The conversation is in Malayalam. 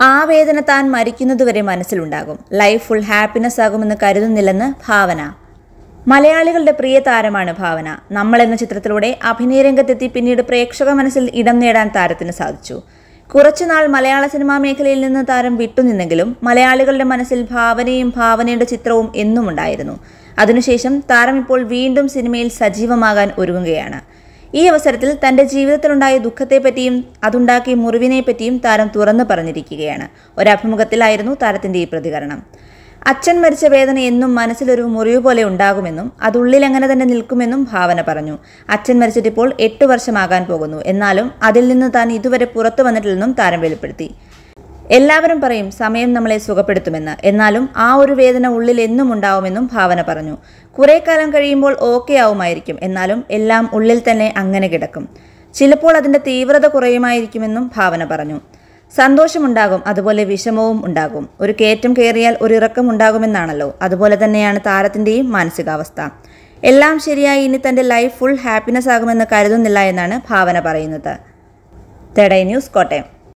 ആ വേദന താൻ മരിക്കുന്നതുവരെ മനസ്സിലുണ്ടാകും ലൈഫ് ഫുൾ ഹാപ്പിനെസ് ആകുമെന്ന് കരുതുന്നില്ലെന്ന് ഭാവന മലയാളികളുടെ പ്രിയ താരമാണ് ഭാവന നമ്മൾ എന്ന ചിത്രത്തിലൂടെ അഭിനയരംഗത്തെത്തി പിന്നീട് പ്രേക്ഷക മനസ്സിൽ ഇടം നേടാൻ താരത്തിന് സാധിച്ചു കുറച്ചുനാൾ മലയാള സിനിമാ മേഖലയിൽ നിന്ന് താരം വിട്ടുനിന്നെങ്കിലും മലയാളികളുടെ മനസ്സിൽ ഭാവനയും ഭാവനയുടെ ചിത്രവും എന്നും ഉണ്ടായിരുന്നു അതിനുശേഷം താരം ഇപ്പോൾ വീണ്ടും സിനിമയിൽ സജീവമാകാൻ ഒരുങ്ങുകയാണ് ഈ അവസരത്തിൽ തന്റെ ജീവിതത്തിലുണ്ടായ ദുഃഖത്തെപ്പറ്റിയും അതുണ്ടാക്കിയ മുറിവിനെപ്പറ്റിയും താരം തുറന്നു പറഞ്ഞിരിക്കുകയാണ് ഒരഭിമുഖത്തിലായിരുന്നു താരത്തിന്റെ ഈ പ്രതികരണം അച്ഛൻ മരിച്ച വേദന എന്നും മനസ്സിലൊരു മുറിവ് പോലെ ഉണ്ടാകുമെന്നും അതുള്ളിൽ അങ്ങനെ തന്നെ നിൽക്കുമെന്നും ഭാവന പറഞ്ഞു അച്ഛൻ മരിച്ചിട്ടിപ്പോൾ എട്ട് വർഷമാകാൻ പോകുന്നു എന്നാലും അതിൽ നിന്ന് താൻ ഇതുവരെ പുറത്തു വന്നിട്ടില്ലെന്നും താരം വെളിപ്പെടുത്തി എല്ലാവരും പറയും സമയം നമ്മളെ സുഖപ്പെടുത്തുമെന്ന് എന്നാലും ആ ഒരു വേദന ഉള്ളിൽ എന്നും ഉണ്ടാവുമെന്നും ഭാവന പറഞ്ഞു കുറെ കാലം കഴിയുമ്പോൾ ഓക്കെ ആവുമായിരിക്കും എന്നാലും എല്ലാം ഉള്ളിൽ തന്നെ അങ്ങനെ കിടക്കും ചിലപ്പോൾ അതിന്റെ തീവ്രത കുറയുമായിരിക്കുമെന്നും ഭാവന പറഞ്ഞു സന്തോഷമുണ്ടാകും അതുപോലെ വിഷമവും ഉണ്ടാകും ഒരു കയറ്റം കയറിയാൽ ഒരു ഇറക്കം ഉണ്ടാകുമെന്നാണല്ലോ അതുപോലെ തന്നെയാണ് താരത്തിന്റെയും മാനസികാവസ്ഥ എല്ലാം ശരിയായി ഇനി തന്റെ ലൈഫ് ഫുൾ ഹാപ്പിനെസ് ആകുമെന്ന് കരുതുന്നില്ല എന്നാണ് ഭാവന പറയുന്നത് തെടൈ ന്യൂസ് കോട്ടയം